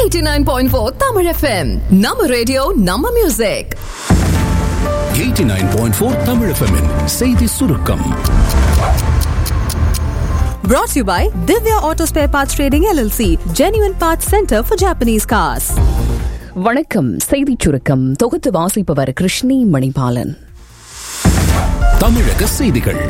89.4 Tamil FM. நம்ம radio நம்ம music 89.4 Tamil FM -இன் செய்தி சுருக்கம் Brought to you by Divya Auto Spare Parts Trading LLC, Genuine Parts Center for Japanese Cars. வணக்கம் செய்திச் சுருக்கம் தொகுத்து வாசிப்பவர் கிருஷ்ணி மணிபாலன் தமிழக செய்திகள்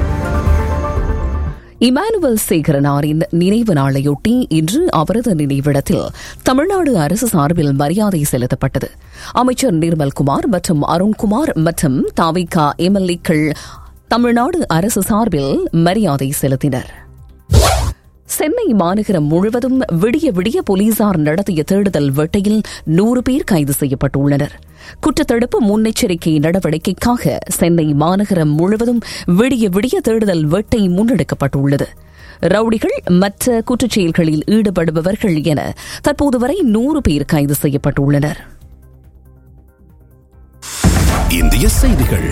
இமானுவல் சேகரனாரின் நினைவு நாளையொட்டி இன்று அவரது நினைவிடத்தில் தமிழ்நாடு அரசு சார்பில் மரியாதை செலுத்தப்பட்டது அமைச்சர் நிர்மல்குமார் மற்றும் அருண்குமார் மற்றும் தாவிகா எம்எல்ஏக்கள் தமிழ்நாடு அரசு சார்பில் மரியாதை செலுத்தினர் சென்னை மாநகரம் முழுவதும் விடிய விடிய போலீசார் நடத்திய தேடுதல் வேட்டையில் நூறு பேர் கைது செய்யப்பட்டுள்ளனர் குற்றத்தடுப்பு முன்னெச்சரிக்கை நடவடிக்கைக்காக சென்னை மாநகரம் முழுவதும் விடிய விடிய தேடுதல் வேட்டை முன்னெடுக்கப்பட்டுள்ளது ரவுடிகள் மற்ற குற்றச்செயல்களில் ஈடுபடுபவர்கள் என தற்போது வரை நூறு பேர் கைது செய்யப்பட்டுள்ளனர் இந்திய செய்திகள்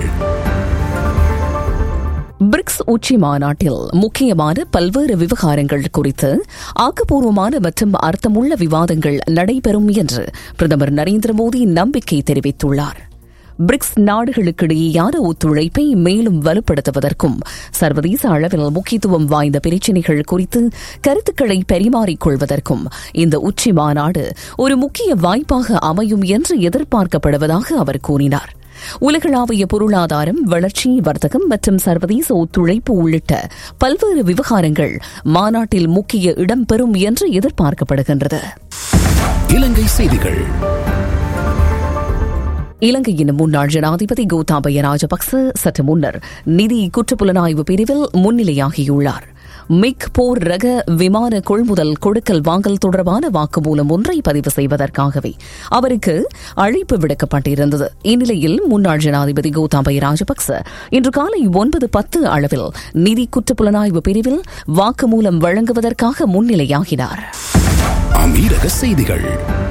பிரிக்ஸ் உச்சி மாநாட்டில் முக்கியமான பல்வேறு விவகாரங்கள் குறித்து ஆக்கப்பூர்வமான மற்றும் அர்த்தமுள்ள விவாதங்கள் நடைபெறும் என்று பிரதமர் நரேந்திர மோடி நம்பிக்கை தெரிவித்துள்ளார் பிரிக்ஸ் நாடுகளுக்கிடையேயான ஒத்துழைப்பை மேலும் வலுப்படுத்துவதற்கும் சர்வதேச அளவில் முக்கியத்துவம் வாய்ந்த பிரச்சினைகள் குறித்து கருத்துக்களை பரிமாறிக்கொள்வதற்கும் இந்த உச்சி மாநாடு ஒரு முக்கிய வாய்ப்பாக அமையும் என்று எதிர்பார்க்கப்படுவதாக அவர் கூறினார் உலகளாவிய பொருளாதாரம் வளர்ச்சி வர்த்தகம் மற்றும் சர்வதேச ஒத்துழைப்பு உள்ளிட்ட பல்வேறு விவகாரங்கள் மாநாட்டில் முக்கிய இடம்பெறும் என்று எதிர்பார்க்கப்படுகின்றது இலங்கை செய்திகள் இலங்கையின் முன்னாள் ஜனாதிபதி கோத்தாபய ராஜபக்ச சற்று முன்னர் நிதி குற்றப்புலனாய்வு பிரிவில் முன்னிலையாகியுள்ளார் மிக் போர் ரக விமான கொள்முதல் கொடுக்கல் வாங்கல் தொடர்பான வாக்குமூலம் ஒன்றை பதிவு செய்வதற்காகவே அவருக்கு அழைப்பு விடுக்கப்பட்டிருந்தது இந்நிலையில் முன்னாள் ஜனாதிபதி கோத்தாபய ராஜபக்ச இன்று காலை ஒன்பது பத்து அளவில் நிதி குற்றப்புலனாய்வு பிரிவில் வாக்குமூலம் வழங்குவதற்காக முன்னிலையாகினார் அமீரக செய்திகள்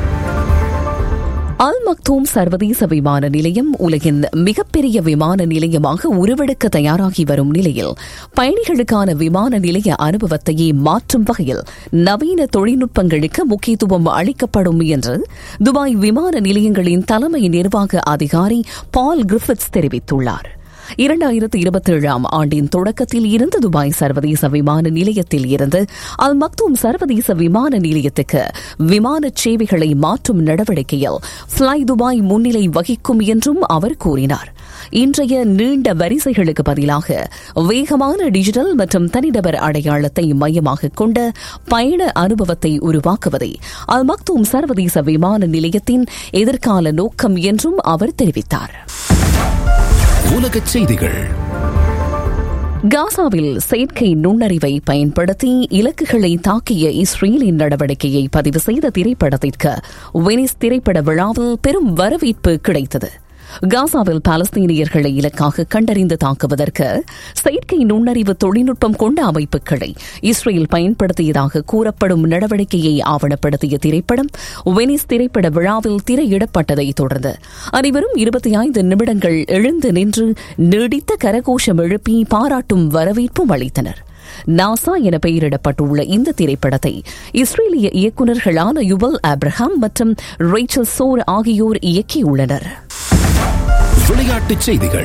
அல் மக்தூம் சர்வதேச விமான நிலையம் உலகின் மிகப்பெரிய விமான நிலையமாக உருவெடுக்க தயாராகி வரும் நிலையில் பயணிகளுக்கான விமான நிலைய அனுபவத்தையே மாற்றும் வகையில் நவீன தொழில்நுட்பங்களுக்கு முக்கியத்துவம் அளிக்கப்படும் என்று துபாய் விமான நிலையங்களின் தலைமை நிர்வாக அதிகாரி பால் கிரிஃபிட்ஸ் தெரிவித்துள்ளார் இரண்டாயிரத்து இருபத்தேழாம் ஆண்டின் தொடக்கத்தில் இருந்து துபாய் சர்வதேச விமான நிலையத்தில் இருந்து அல் மக்தூம் சர்வதேச விமான நிலையத்துக்கு விமான சேவைகளை மாற்றும் நடவடிக்கையில் ஃபிளை துபாய் முன்னிலை வகிக்கும் என்றும் அவர் கூறினார் இன்றைய நீண்ட வரிசைகளுக்கு பதிலாக வேகமான டிஜிட்டல் மற்றும் தனிநபர் அடையாளத்தை மையமாக கொண்ட பயண அனுபவத்தை உருவாக்குவதே அல் மக்தூம் சர்வதேச விமான நிலையத்தின் எதிர்கால நோக்கம் என்றும் அவர் தெரிவித்தார் உலகச் செய்திகள் காசாவில் செயற்கை நுண்ணறிவை பயன்படுத்தி இலக்குகளை தாக்கிய இஸ்ரேலின் நடவடிக்கையை பதிவு செய்த திரைப்படத்திற்கு வெனிஸ் திரைப்பட விழாவில் பெரும் வரவேற்பு கிடைத்தது காசாவில் பாலஸ்தீனியர்களை இலக்காக கண்டறிந்து தாக்குவதற்கு செயற்கை நுண்ணறிவு தொழில்நுட்பம் கொண்ட அமைப்புகளை இஸ்ரேல் பயன்படுத்தியதாக கூறப்படும் நடவடிக்கையை ஆவணப்படுத்திய திரைப்படம் வெனிஸ் திரைப்பட விழாவில் திரையிடப்பட்டதை தொடர்ந்து அனைவரும் இருபத்தி ஐந்து நிமிடங்கள் எழுந்து நின்று நீடித்த கரகோஷம் எழுப்பி பாராட்டும் வரவேற்பும் அளித்தனர் நாசா என பெயரிடப்பட்டுள்ள இந்த திரைப்படத்தை இஸ்ரேலிய இயக்குநர்களான யுவல் ஆப்ரஹாம் மற்றும் ரேச்சல் சோர் ஆகியோர் இயக்கியுள்ளனர் விளையாட்டுச் செய்திகள்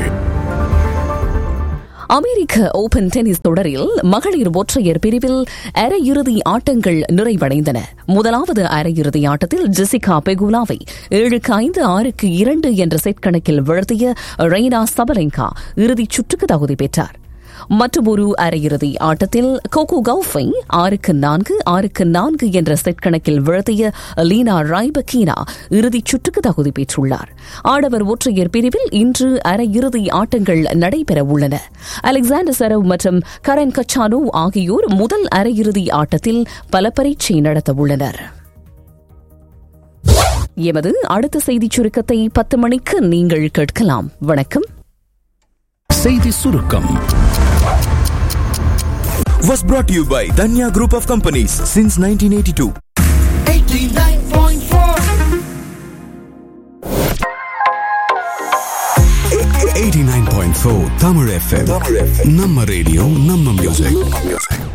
அமெரிக்க ஓபன் டென்னிஸ் தொடரில் மகளிர் ஒற்றையர் பிரிவில் அரையிறுதி ஆட்டங்கள் நிறைவடைந்தன முதலாவது அரையிறுதி ஆட்டத்தில் ஜெசிகா பெகுலாவை ஏழுக்கு ஐந்து ஆறுக்கு இரண்டு என்ற செட் கணக்கில் வீழ்த்திய ரெய்னா சபலெங்கா இறுதிச் சுற்றுக்கு தகுதி பெற்றார் மற்றொரு அரையிறுதி ஆட்டத்தில் கோகோ கவுஃபை ஆறுக்கு நான்கு ஆறுக்கு நான்கு என்ற செட் கணக்கில் வீழ்த்திய லீனா ராய்பக்கீனா இறுதிச் சுற்றுக்கு தகுதி பெற்றுள்ளார் ஆடவர் ஒற்றையர் பிரிவில் இன்று அரையிறுதி ஆட்டங்கள் நடைபெற உள்ளன அலெக்சாண்டர் சரவ் மற்றும் கரன் கச்சானோ ஆகியோர் முதல் அரையிறுதி ஆட்டத்தில் பல பரீட்சை நடத்த உள்ளனர் எமது அடுத்த செய்திச் சுருக்கத்தை பத்து மணிக்கு நீங்கள் கேட்கலாம் வணக்கம் செய்தி சுருக்கம் was brought to you by Danya Group of Companies since 1982. 89.4 Tamil FM நம்ம ரேடியோ நம்ம மியூசிக்